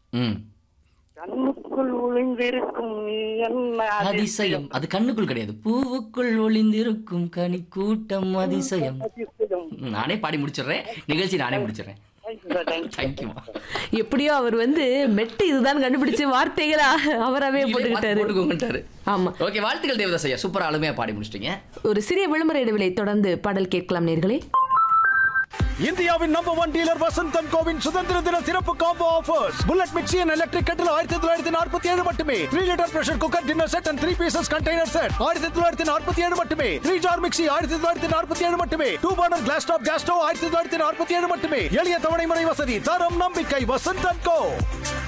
ம் கண்ணுக்குள் ஒளிந்திருக்கும் நீ என்ன அதிசயம் அது கண்ணுக்குள் கிடையாது பூவுக்குள் ஒளிந்திருக்கும் கனி கூட்டம் அதிசயம் அதிசயம் ம், நானே பாடி முடிச்சிடுறேன் நிகழ்ச்சி நானே முடிச்சிடுறேன் Thank you, sir. Thank you. தேங்க்யூமா எப்படியோ அவர் வந்து மெட்டு இதுதான் கண்டுபிடிச்சு வார்த்தைகளா அவராவே போட்டுக்கிட்டாரு போட்டுக்கோங்கட்டாரு ஆமா ஓகே வாழ்த்துக்கள் தேவதாஸ் ஐயா சூப்பரா அருமையா பாடி முடிச்சிட்டீங்க ஒரு சிறிய விளம்பர இடைவெளி தொடர்ந்து பாடல் கேட்கலாம் நேர்களே இந்தியாவின் நம்பர் ஒன் டீலர் வசந்தன் கோவின் சுதந்திர தின சிறப்பு combo offers bullet mixie and electric kettle ஆயிரத்தி தொள்ளாயிரத்தி நாற்பத்தி ஏழு மட்டுமே three litre pressure cooker dinner set and three pieces container set ஆயிரத்தி தொள்ளாயிரத்தி நாற்பத்தி ஏழு மட்டுமே த்ரீ ஜார் மிக்சி ஆயிரத்தி தொள்ளாயிரத்தி நாற்பத்தி ஏழு மட்டுமே two burner glass top gas stove ஆயிரத்தி தொள்ளாயிரத்தி நாற்பத்தி ஏழு மட்டுமே எளிய தவணை முறை வசதி தரம் நம்பிக்கை வசந்தன் கோ